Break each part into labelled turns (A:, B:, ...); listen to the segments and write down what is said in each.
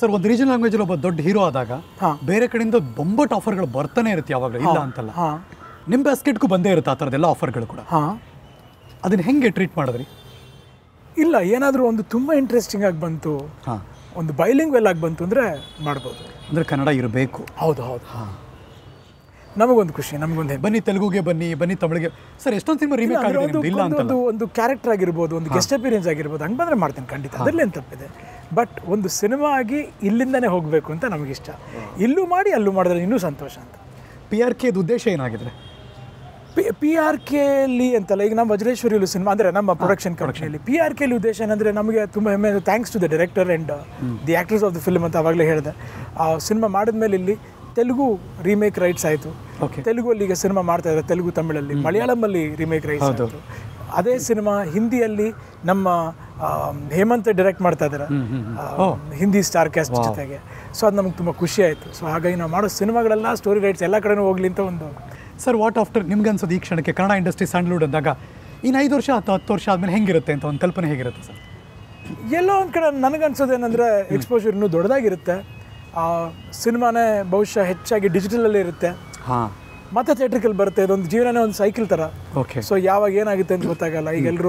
A: Sir ಒಂದು regional ಲ್ಯಾಂಗ್ವೇಜಲ್ಲಿ ಒಬ್ಬ ದೊಡ್ಡ ಹೀರೋ ಆದಾಗ
B: ಹಾ.
A: ಬೇರೆ ಕಡೆಯಿಂದ ಬೊಂಬಟ್ ಆಫರ್ಗಳು ಬರ್ತಾನೆ ಇರುತ್ತೆ ಯಾವಾಗಲೂ ಇಲ್ಲ ಅಂತಲ್ಲ
B: ಹಾಂ
A: ನಿಮ್ಮ ಬ್ಯಾಸ್ಕೆಟ್ಗೂ ಬಂದೇ ಇರುತ್ತೆ ಆ ಥರದ್ದೆಲ್ಲ ಆಫರ್ಗಳು ಕೂಡ
B: ಹಾಂ
A: ಅದನ್ನ ಹೆಂಗೆ ಟ್ರೀಟ್ ಮಾಡಿದ್ರಿ
B: ಇಲ್ಲ ಏನಾದರೂ ಒಂದು ತುಂಬ ಇಂಟ್ರೆಸ್ಟಿಂಗ್ ಆಗಿ ಬಂತು
A: ಹಾಂ
B: ಒಂದು ಬೈಲಿಂಗ್ ವೆಲ್ ಆಗಿ ಬಂತು ಅಂದರೆ ಮಾಡ್ಬೋದು
A: ಅಂದರೆ ಕನ್ನಡ ಇರಬೇಕು
B: ಹೌದು ಹೌದು ನಮಗೊಂದು ಖುಷಿ ನಮಗೊಂದು ಹೆಮ್ಮೆ
A: ಬನ್ನಿ ತೆಲುಗುಗೆ ಬನ್ನಿ ಬನ್ನಿ ತಮಿಳಿಗೆ ಸರ್ ಎಷ್ಟೊಂದು ಸಿನಿಮಾ
B: ಇಲ್ಲ,
A: ರೀಮೇಕ್
B: ಅಂದ್ರೆ
A: ಆಗಿದೆ
B: ಒಂದು
A: ನಿಮ್ದು ಇಲ್ಲ
B: ಒಂದು-
A: ಅಂತಲ್ಲ
B: ಒಂದು ಒಂದು ಕ್ಯಾರೆಕ್ಟರ್ ಆಗಿರ್ಬೋದು ಒಂದು ಗೆಸ್ಟ್ ಅಪಿರಿಯನ್ಸ್ ಆಗಿರ್ಬೋದು ಹಂಗೆ ಬಂದರೆ ಮಾಡ್ತೀನಿ ಖಂಡಿತ ಅದರಲ್ಲಿ ಏನು ತಪ್ಪಿದೆ ಬಟ್ ಒಂದು ಸಿನಿಮಾ ಆಗಿ ಇಲ್ಲಿಂದನೇ ಹೋಗಬೇಕು ಅಂತ ನಮಗಿಷ್ಟ ಇಲ್ಲೂ ಮಾಡಿ ಅಲ್ಲೂ ಮಾಡಿದ್ರೆ ಇನ್ನೂ ಸಂತೋಷ ಅಂತ
A: ಪಿ ಆರ್ ಕೆ ಉದ್ದೇಶ ಏನಾಗಿದ್ರೆ
B: ಪಿ ಆರ್ ಕೆಲಿ ಅಂತಲ್ಲ ಈಗ ನಮ್ಮ ವಜ್ರೇಶ್ವರಿಲು ಸಿನಿಮಾ ಅಂದರೆ ನಮ್ಮ ಪ್ರೊಡಕ್ಷನ್ ಕಂಪ್ನಿಯಲ್ಲಿ ಪಿ ಆರ್ ಕೆಲಿ ಉದ್ದೇಶ ಏನಂದರೆ ನಮಗೆ ತುಂಬ ಹೆಮ್ಮೆ thanks to the director and the actors of the film ಅಂತ ಆವಾಗಲೇ ಹೇಳಿದೆ ಆ ಸಿನಿಮಾ ಮಾಡಿದ್ಮೇಲೆ ಇಲ್ಲಿ ತೆಲುಗು ರೀಮೇಕ್ ರೈಟ್ಸ್ ಆಯಿತು
A: Okay.
B: ತೆಲುಗಲ್ಲಿ ಈಗ ಸಿನಿಮಾ ಮಾಡ್ತಾ ಇದ್ದಾರೆ ತೆಲುಗು ತಮಿಳಲ್ಲಿ ಮಲಯಾಳಮಲ್ಲಿ ರೀಮೇಕ್ ರೈಟ್ಸ್ ಆಯಿತು ಅದೇ ಸಿನಿಮಾ ಹಿಂದಿಯಲ್ಲಿ ನಮ್ಮ ಆ, ಹೇಮಂತ್ ಡೈರೆಕ್ಟ್ ಮಾಡ್ತಾ ಇದ್ದಾರೆ ಆ, ಹಿಂದಿ ಸ್ಟಾರ್ ಕ್ಯಾಸ್ಟ್ ಜೊತೆಗೆ ಸೊ ಅದು ನಮ್ಗೆ ತುಂಬ ಖುಷಿ ಆಯಿತು ಸೊ ಹಾಗಾಗಿ ನಾವು ಮಾಡೋ ಸಿನಿಮಾಗಳೆಲ್ಲ ಸ್ಟೋರಿ ರೈಟ್ಸ್ ಎಲ್ಲ ಕಡೆನೂ ಹೋಗ್ಲಿ ಅಂತ ಒಂದು
A: ಸರ್ ವಾಟ್ ಆಫ್ಟರ್ ನಿಮ್ಗೆ ಅನ್ಸೋದು ಈ ಕ್ಷಣಕ್ಕೆ ಕನ್ನಡ ಇಂಡಸ್ಟ್ರಿ ಸ್ಯಾಂಡಲ್ವುಡ್ ಅಂದಾಗ ಇನ್ನು ಐದು ವರ್ಷ ಅಥವಾ ಹತ್ತು ವರ್ಷ ಆದಮೇಲೆ ಹೆಂಗಿರುತ್ತೆ ಅಂತ ಒಂದು ಕಲ್ಪನೆ ಹೇಗಿರುತ್ತೆ ಸರ್
B: ಎಲ್ಲೋ ಒಂದು ಕಡೆ ನನಗನ್ಸೋದೇನೆಂದರೆ ಎಕ್ಸ್ಪೋಜರ್ ಇನ್ನೂ ದೊಡ್ಡದಾಗಿರುತ್ತೆ ಆ, ಸಿನಿಮಾನೇ ಬಹುಶಃ ಹೆಚ್ಚಾಗಿ ಡಿಜಿಟಲಲ್ಲೇ ಇರುತ್ತೆ
A: ಹಾಂ
B: ಮತ್ತೆ ಥಿಯೇಟ್ರಿಕಲ್ಲಿ ಬರುತ್ತೆ ಇದೊಂದು ಜೀವನನೇ ಒಂದು ಸೈಕಲ್ ಥರ
A: ಓಕೆ
B: ಸೊ ಯಾವಾಗ ಏನಾಗುತ್ತೆ ಅಂತ ಗೊತ್ತಾಗಲ್ಲ ಈಗ ಎಲ್ಲರೂ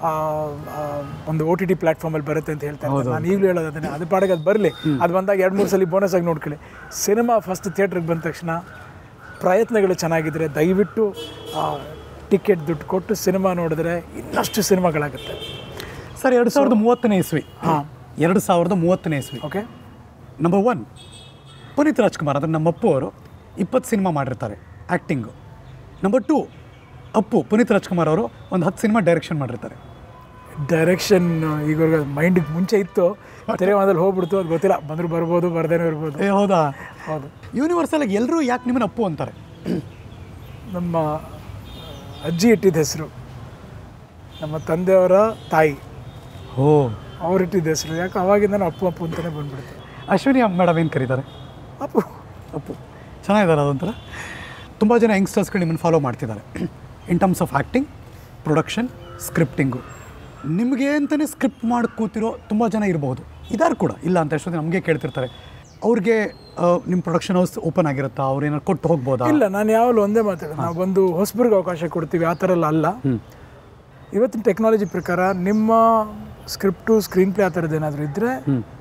B: ಒಂದು ಓ ಟಿ ಟಿ ಪ್ಲಾಟ್ಫಾರ್ಮಲ್ಲಿ ಬರುತ್ತೆ ಅಂತ ಹೇಳ್ತಾರೆ ನಾನು ಈಗಲೂ ಹೇಳೋದು ಅದನ್ನೇ ಅದು ಪಾಡಿಗೆ ಅದು ಬರಲಿ ಅದು ಬಂದಾಗ ಎರಡು ಮೂರು ಸಲ ಬೋನಸ್ ಆಗಿ ನೋಡ್ಕೊಳ್ಳಿ ಸಿನಿಮಾ ಫಸ್ಟ್ ಥಿಯೇಟ್ರಿಗೆ ಬಂದ ತಕ್ಷಣ ಪ್ರಯತ್ನಗಳು ಚೆನ್ನಾಗಿದ್ರೆ ದಯವಿಟ್ಟು ಟಿಕೆಟ್ ದುಡ್ಡು ಕೊಟ್ಟು ಸಿನಿಮಾ ನೋಡಿದ್ರೆ ಇನ್ನಷ್ಟು ಸಿನಿಮಾಗಳಾಗುತ್ತೆ
A: ಸರ್ ಎರಡು ಸಾವಿರದ ಮೂವತ್ತನೇ ಇಸ್ವಿ
B: ಹಾಂ
A: ಎರಡು ಸಾವಿರದ ಮೂವತ್ತನೇ ಇಸ್ವಿ
B: okay
A: number one Puneeth Rajkumar ಅಂದರೆ ನಮ್ಮ ಅಪ್ಪು ಅವರು ಇಪ್ಪತ್ತು ಸಿನಿಮಾ ಮಾಡಿರ್ತಾರೆ acting number two Appu Puneeth Rajkumar ಅವರು ಒಂದು ಹತ್ತು ಸಿನಿಮಾ ಡೈರೆಕ್ಷನ್ ಮಾಡಿರ್ತಾರೆ
B: ಡೈರೆಕ್ಷನ್ ಈಗ ಮೈಂಡಿಗೆ ಮುಂಚೆ ಇತ್ತು ತೆರೆವಾದಲ್ಲಿ ಹೋಗ್ಬಿಡ್ತು ಅದು ಗೊತ್ತಿಲ್ಲ ಬಂದರೂ ಬರ್ಬೋದು ಬರ್ದೇನೂ ಇರ್ಬೋದು
A: ಏ ಹೌದಾ
B: ಹೌದು
A: ಯೂನಿವರ್ಸಲ್ ಆಗಿ ಎಲ್ಲರೂ ಯಾಕೆ ನಿಮ್ಮನ್ನ ಅಪ್ಪು ಅಂತಾರೆ
B: ನಮ್ಮ ಅಜ್ಜಿ ಇಟ್ಟಿದ್ದ ಹೆಸರು ನಮ್ಮ ತಂದೆಯವರ ತಾಯಿ
A: ಓ
B: ಅವ್ರು ಇಟ್ಟಿದ್ದ ಹೆಸರು ಯಾಕೆ ಅವಾಗಿಂದ ನಾನು ಅಪ್ಪು ಅಪ್ಪು ಅಂತಲೇ ಬಂದ್ಬಿಡ್ತು
A: ಅಶ್ವಿನಿ ಮೇಡಮ್ ಏನು ಕರೀತಾರೆ
B: ಅಪ್ಪು
A: ಅಪ್ಪು ಚೆನ್ನಾಗಿದ್ದಾರೆ ಅದೊಂಥರ ತುಂಬ ಜನ ಯಂಗ್ಸ್ಟರ್ಸ್ಗಳು ನಿಮ್ಮನ್ನು ಫಾಲೋ ಮಾಡ್ತಿದ್ದಾರೆ in terms of acting production scripting ನಿಮಗೆ ಅಂತಲೇ ಸ್ಕ್ರಿಪ್ಟ್ ಮಾಡಿ ಕೂತಿರೋ ತುಂಬ ಜನ ಇರಬಹುದು ಇದಾರು ಕೂಡ ಇಲ್ಲ ಅಂತ ಎಷ್ಟೊಂದು ನಮಗೆ ಕೇಳ್ತಿರ್ತಾರೆ ಅವ್ರಿಗೆ ನಿಮ್ಮ ಪ್ರೊಡಕ್ಷನ್ ಹೌಸ್ ಓಪನ್ ಆಗಿರುತ್ತಾ ಅವ್ರು ಏನಾರು ಕೊಟ್ಟು ಹೋಗ್ಬೋದಾ
B: ಇಲ್ಲ ನಾನು ಯಾವಾಗಲೂ ಒಂದೇ ಮಾತಾಡೋದು ನಾವು ಒಂದು ಹೊಸಬ್ರಿಗೆ ಅವಕಾಶ ಕೊಡ್ತೀವಿ ಆ ಥರ ಎಲ್ಲ ಅಲ್ಲ ಇವತ್ತಿನ ಟೆಕ್ನಾಲಜಿ ಪ್ರಕಾರ ನಿಮ್ಮ ಸ್ಕ್ರಿಪ್ಟು ಸ್ಕ್ರೀನ್ ಪ್ಲೇ ಆ ಥರದ್ದು ಏನಾದರೂ ಇದ್ದರೆ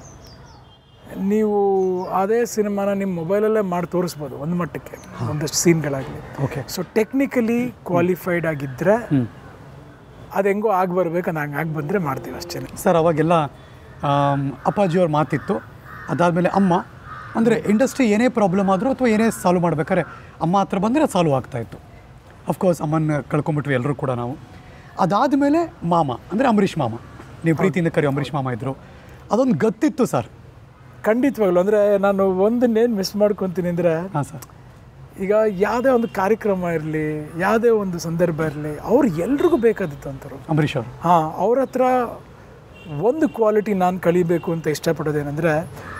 B: ನೀವು ಅದೇ ಸಿನಿಮಾನ ನಿಮ್ಮ ಮೊಬೈಲಲ್ಲೇ ಮಾಡಿ ತೋರಿಸ್ಬೋದು ಒಂದು ಮಟ್ಟಕ್ಕೆ ಒಂದಷ್ಟು ಸೀನ್ಗಳಾಗಲಿ
A: ಓಕೆ
B: ಸೊ ಟೆಕ್ನಿಕಲಿ ಕ್ವಾಲಿಫೈಡ್ ಆಗಿದ್ದರೆ ಅದು ಹೆಂಗೋ ಆಗಿ ಬರ್ಬೇಕು ಅದು ಹಂಗೆ ಆಗಿ ಬಂದರೆ ಮಾಡ್ತೀವಿ ಅಷ್ಟೇ
A: ಸರ್ ಅವಾಗೆಲ್ಲ ಆಮ್, ಅಪ್ಪಾಜಿಯವ್ರ ಮಾತಿತ್ತು ಅದಾದಮೇಲೆ ಅಮ್ಮ ಅಂದರೆ ಇಂಡಸ್ಟ್ರಿ ಏನೇ ಪ್ರಾಬ್ಲಮ್ ಆದರೂ ಅಥವಾ ಏನೇ ಸಾಲ್ವ್ ಮಾಡ್ಬೇಕಾದ್ರೆ ಅಮ್ಮ ಹತ್ರ ಬಂದರೆ ಸಾಲ್ವ್ ಆಗ್ತಾಯಿತ್ತು ಅಫ್ಕೋರ್ಸ್ ಅಮ್ಮನ ಕಳ್ಕೊಂಬಿಟ್ವಿ ಎಲ್ಲರೂ ಕೂಡ ನಾವು ಅದಾದಮೇಲೆ ಮಾಮ ಅಂದರೆ ಅಂಬರೀಷ್ ಮಾಮ ನೀವು ಪ್ರೀತಿಯಿಂದ ಕರಿ ಅಂಬರೀಷ್ ಮಾಮ ಇದ್ದರು ಅದೊಂದು ಗತ್ತಿತ್ತು ಸರ್
B: ಖಂಡಿತವಾಗ್ಲು ಅಂದರೆ ನಾನು ಒಂದನ್ನೇನು ಮಿಸ್ ಮಾಡ್ಕೊತೀನಿ ಅಂದರೆ
A: ಹಾಂ ಸರ್
B: ಈಗ ಯಾವುದೇ ಒಂದು ಕಾರ್ಯಕ್ರಮ ಇರಲಿ ಯಾವುದೇ ಒಂದು ಸಂದರ್ಭ ಇರಲಿ ಅವ್ರು ಎಲ್ರಿಗೂ ಬೇಕಾದಿತ್ತು ಅಂತಾರೆ
A: ಅಂಬರೀಷ್ ಅವರು
B: ಹಾಂ ಅವ್ರ ಹತ್ರ ಒಂದು ಕ್ವಾಲಿಟಿ ನಾನು ಕಲಿಬೇಕು ಅಂತ ಇಷ್ಟಪಡೋದೇನೆಂದರೆ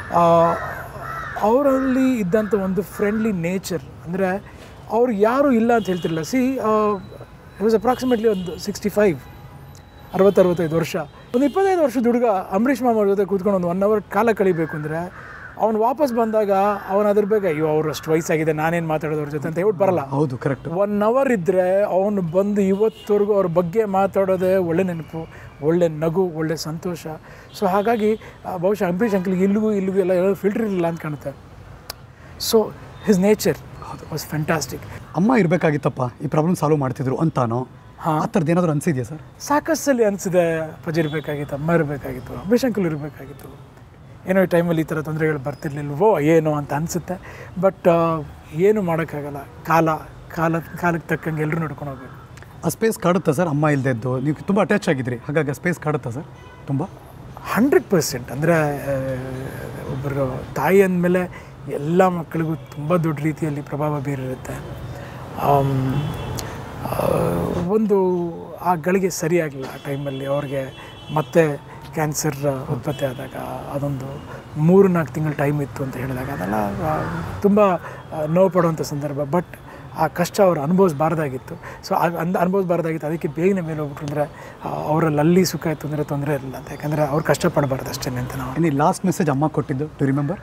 B: ಅವರಲ್ಲಿ ಇದ್ದಂಥ ಒಂದು ಫ್ರೆಂಡ್ಲಿ ನೇಚರ್ ಅಂದರೆ ಅವ್ರು ಯಾರೂ ಇಲ್ಲ ಅಂತ ಹೇಳ್ತಿರಲಿಲ್ಲ ಸಿ ವಾಸ್ ಅಪ್ರಾಕ್ಸಿಮೇಟ್ಲಿ ಒಂದು ಸಿಕ್ಸ್ಟಿ ಫೈವ್ ಅರವತ್ತರವತ್ತೈದು ವರ್ಷ ಒಂದು ಇಪ್ಪತ್ತೈದು ವರ್ಷದ ಹುಡುಗ ಅಂಬರೀಷ್ ಮಾಮ ಅವ್ರ ಜೊತೆ ಕೂತ್ಕೊಂಡು ಒಂದು ಒನ್ ಅವರ್ ಕಾಲ ಕಳಿಬೇಕು ಅಂದರೆ ಅವ್ನು ವಾಪಸ್ ಬಂದಾಗ ಅವನು ಅದ್ರ ಬಗ್ಗೆ ಅಯ್ಯೋ ಅವ್ರು ಅಷ್ಟು ವಯಸ್ಸಾಗಿದೆ ನಾನೇನು ಮಾತಾಡೋದು ಅವ್ರ ಜೊತೆ ಅಂತ ಹೇಳ್ಬಿಟ್ಟು ಬರಲ್ಲ
A: ಹೌದು ಕರೆಕ್ಟ್
B: ಒನ್ ಅವರ್ ಇದ್ದರೆ ಅವನು ಬಂದು ಇವತ್ತವರೆಗೂ ಅವ್ರ ಬಗ್ಗೆ ಮಾತಾಡೋದೇ ಒಳ್ಳೆ ನೆನಪು ಒಳ್ಳೆ ನಗು ಒಳ್ಳೆ ಸಂತೋಷ ಸೊ ಹಾಗಾಗಿ ಆ, ಬಹುಶಃ ಅಂಬರೀಷ್ ಅಂಕಲ್ಗೆ ಇಲ್ಲಿಗೂ ಇಲ್ಲಿಗೂ ಎಲ್ಲ ಎಲ್ಲ ಫಿಲ್ಟರ್ ಇರಲಿಲ್ಲ ಅಂತ ಕಾಣುತ್ತೆ so his nature was fantastic
A: ಅಮ್ಮ ಇರಬೇಕಾಗಿತ್ತಪ್ಪ ಈ ಪ್ರಾಬ್ಲಮ್ ಸಾಲ್ವ್ ಮಾಡ್ತಿದ್ರು ಅಂತಾನೋ ಆ ಥರದ್ದು ಏನಾದರೂ ಅನಿಸಿದೆಯಾ ಸರ್
B: ಸಾಕಷ್ಟು ಸಲ ಅನಿಸಿದೆ ಪಜಿ ಇರಬೇಕಾಗಿತ್ತು ಅಮ್ಮ ಇರಬೇಕಾಗಿತ್ತು ಅಂಬರೀಷ್ ಅಂಕಲ್ ಇರಬೇಕಾಗಿತ್ತು ಏನೋ ಈ ಟೈಮಲ್ಲಿ ಈ ಥರ ತೊಂದರೆಗಳು ಬರ್ತಿರ್ಲಿಲ್ವೋ ಏನೋ ಅಂತ ಅನಿಸುತ್ತೆ ಬಟ್ ಏನು ಮಾಡೋಕ್ಕಾಗಲ್ಲ ಕಾಲ ಕಾಲ ಕಾಲಕ್ಕೆ ತಕ್ಕಂಗೆ ಎಲ್ಲರೂ ನಡ್ಕೊಂಡು ಹೋಗ್ಬೇಕು
A: ಆ ಸ್ಪೇಸ್ ಕಾಡುತ್ತಾ ಸರ್ ಅಮ್ಮ ಇಲ್ದೆದ್ದು ನೀವು ತುಂಬ ಅಟ್ಯಾಚ್ ಆಗಿದ್ರಿ ಹಾಗಾಗಿ ಆ ಸ್ಪೇಸ್ ಕಾಡುತ್ತಾ ಸರ್ ತುಂಬ
B: ಹಂಡ್ರೆಡ್ ಪರ್ಸೆಂಟ್ ಅಂದರೆ ಒಬ್ಬರು ತಾಯಿ ಅಂದಮೇಲೆ ಎಲ್ಲ ಮಕ್ಕಳಿಗೂ ತುಂಬ ದೊಡ್ಡ ರೀತಿಯಲ್ಲಿ ಪ್ರಭಾವ ಬೀರಿರುತ್ತೆ ಆಮ್, ಆ, ಒಂದು ಆ ಗಳಿಗೆ ಸರಿಯಾಗಲಿಲ್ಲ ಆ ಟೈಮಲ್ಲಿ ಅವ್ರಿಗೆ ಮತ್ತೆ ಕ್ಯಾನ್ಸರ್ ಉತ್ಪತ್ತಿ ಆದಾಗ ಅದೊಂದು ಮೂರು ನಾಲ್ಕು ತಿಂಗಳು ಟೈಮ್ ಇತ್ತು ಅಂತ ಹೇಳಿದಾಗ ಅದೆಲ್ಲ ತುಂಬ ನೋವು ಪಡುವಂಥ ಸಂದರ್ಭ ಬಟ್ ಆ ಕಷ್ಟ ಅವ್ರು ಅನುಭವಿಸ್ಬಾರ್ದಾಗಿತ್ತು ಸೊ ಅಂದ ಅನುಭವಿಸ್ಬಾರ್ದಾಗಿತ್ತು ಅದಕ್ಕೆ ಬೇಗನೆ ಮೇಲೆ ಹೋಗ್ಬಿಟ್ರು ಅಂದರೆ ಅವರಲ್ಲಿ ಅಲ್ಲಿ ಸುಖ ಇತ್ತು ಅಂದರೆ ತೊಂದರೆ ಇರಲಿಲ್ಲ ಅಂತ ಯಾಕಂದರೆ ಅವ್ರು ಕಷ್ಟಪಡಬಾರ್ದು ಅಷ್ಟೇ ಅಂತ ನಾವು
A: ಎನಿ ಲಾಸ್ಟ್ ಮೆಸೇಜ್ ಅಮ್ಮ ಕೊಟ್ಟಿದ್ದು ಟು ರಿಮೆಂಬರ್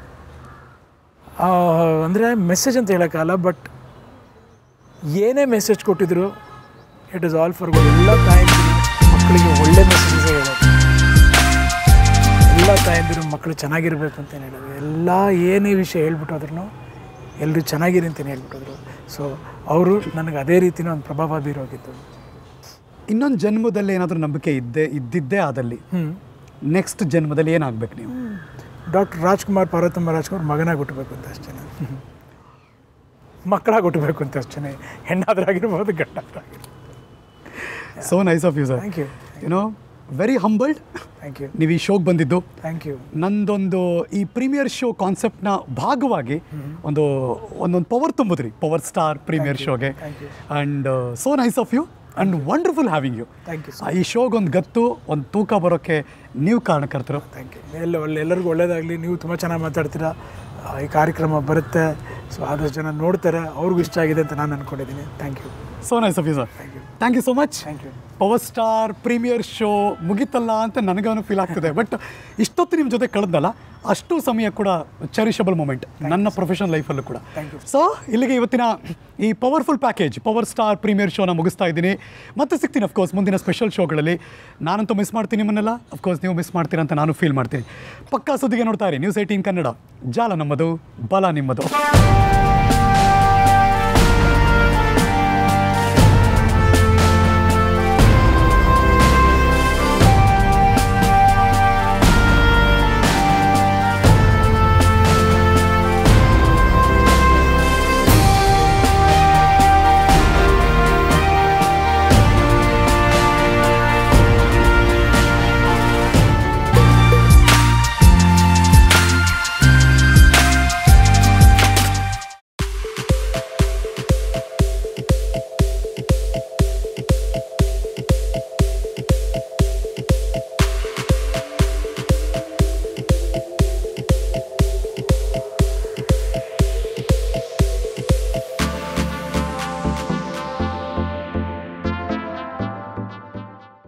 B: ಅಂದರೆ ಮೆಸೇಜ್ ಅಂತ ಹೇಳೋಕ್ಕಲ್ಲ ಬಟ್ ಏನೇ ಮೆಸೇಜ್ ಕೊಟ್ಟಿದ್ರು it is all for good ಎಲ್ಲ ತಾಯಂದಿರು ಮಕ್ಕಳಿಗೆ ಒಳ್ಳೆ ಮೆಸೇಜಸ್ ಹೇಳೋದು ಎಲ್ಲ ತಾಯಂದಿರು ಮಕ್ಕಳು ಚೆನ್ನಾಗಿರ್ಬೇಕು ಅಂತ ಹೇಳೋದು ಎಲ್ಲ ಏನೇ ವಿಷಯ ಹೇಳ್ಬಿಟ್ಟು ಆದ್ರೂ ಎಲ್ಲರೂ ಚೆನ್ನಾಗಿರಿ ಅಂತಲೇ ಹೇಳ್ಬಿಟ್ಟಿದ್ರು ಸೊ ಅವರು ನನಗೆ ಅದೇ ರೀತಿನ ಒಂದು ಪ್ರಭಾವ ಬೀರೋಗಿತ್ತು
A: ಇನ್ನೊಂದು ಜನ್ಮದಲ್ಲಿ ಏನಾದರೂ ನಂಬಿಕೆ ಇದ್ದೇ ಇದ್ದಿದ್ದೇ ಆದಲ್ಲಿ
B: ಹ್ಞೂ
A: ನೆಕ್ಸ್ಟ್ ಜನ್ಮದಲ್ಲಿ ಏನಾಗಬೇಕು ನೀವು
B: ಡಾಕ್ಟರ್ ರಾಜ್ಕುಮಾರ್ ಪಾರ್ವತಮ್ಮ ರಾಜ್ಕುಮಾರ್ ಮಗನಾಗಿ ಹುಟ್ಟಬೇಕು ಅಂತ ಅಷ್ಟೇ ಮಕ್ಕಳಾಗಿ ಹುಟ್ಟಬೇಕು ಅಂತ ಅಷ್ಟೇ ಹೆಣ್ಣಾದ್ರಾಗಿರ್ಬೋದು ಗಂಡಾದ್ರಾಗಿರ್ಬೋದು
A: so nice of you sir
B: thank you
A: you know very humbled
B: thank you
A: ನೀವು ಈ ಶೋಗೆ ಬಂದಿದ್ದು
B: ಥ್ಯಾಂಕ್ ಯು
A: ನಂದೊಂದು ಈ ಪ್ರೀಮಿಯರ್ ಶೋ ಕಾನ್ಸೆಪ್ಟ್ನ ಭಾಗವಾಗಿ ಒಂದು ಒಂದೊಂದು ಪವರ್ ತುಂಬಿದ್ರಿ ಪವರ್ ಸ್ಟಾರ್ ಪ್ರೀಮಿಯರ್ ಶೋಗೆ
B: Thank you.
A: And so nice of you and wonderful having you
B: thank you
A: ಈ ಶೋಗೊಂದು ಗತ್ತು ಒಂದು ತೂಕ ಬರೋಕ್ಕೆ ನೀವು ಕಾರಣಕರ್ತರು
B: ಥ್ಯಾಂಕ್ ಯು ಎಲ್ಲ ಒಳ್ಳೆ ಎಲ್ಲರಿಗೂ ಒಳ್ಳೇದಾಗಲಿ ನೀವು ತುಂಬ ಚೆನ್ನಾಗಿ ಮಾತಾಡ್ತೀರಾ ಆ, ಈ ಕಾರ್ಯಕ್ರಮ ಬರುತ್ತೆ ಸೊ ಆದಷ್ಟು ಜನ ನೋಡ್ತಾರೆ ಅವ್ರಿಗೂ ಇಷ್ಟ ಆಗಿದೆ ಅಂತ ನಾನು ಅಂದ್ಕೊಂಡಿದ್ದೀನಿ thank you
A: so nice of you sir thank you so much
B: thank you
A: power star premiere show ಮುಗಿತಲ್ಲ ಅಂತ ನನಗೇನು ಫೀಲ್ ಆಗ್ತದೆ ಬಟ್ ಇಷ್ಟೊತ್ತು ನಿಮ್ಮ ಜೊತೆ ಕಳೆದಲ್ಲ ಅಷ್ಟು ಸಮಯ ಕೂಡ ಚೆರಿಷಬಲ್ ಮೂಮೆಂಟ್ ನನ್ನ ಪ್ರೊಫೆಷನಲ್ ಲೈಫಲ್ಲೂ ಕೂಡ
B: Thank you.
A: ಸೊ ಇಲ್ಲಿಗೆ ಇವತ್ತಿನ ಈ powerful package power star premiere ಶೋನ ಮುಗಿಸ್ತಾ ಇದ್ದೀನಿ ಮತ್ತೆ ಸಿಗ್ತೀನಿ ಅಫ್ಕೋರ್ಸ್ ಮುಂದಿನ ಸ್ಪೆಷಲ್ ಶೋಗಳಲ್ಲಿ ನಾನಂತೂ ಮಿಸ್ ಮಾಡ್ತೀನಿ ನಿಮ್ಮನ್ನೆಲ್ಲ ಅಫ್ಕೋರ್ಸ್ ನೀವು ಮಿಸ್ ಮಾಡ್ತೀರಾ ಅಂತ ನಾನು ಫೀಲ್ ಮಾಡ್ತೀನಿ ಪಕ್ಕಾ ಸುದ್ದಿಗೆ ನೋಡ್ತಾ ಇರಿ ನ್ಯೂಸ್ ಏಯ್ಟೀನ್ ಕನ್ನಡ ಜಾಲ ನಮ್ಮದು ಬಲ ನಿಮ್ಮದು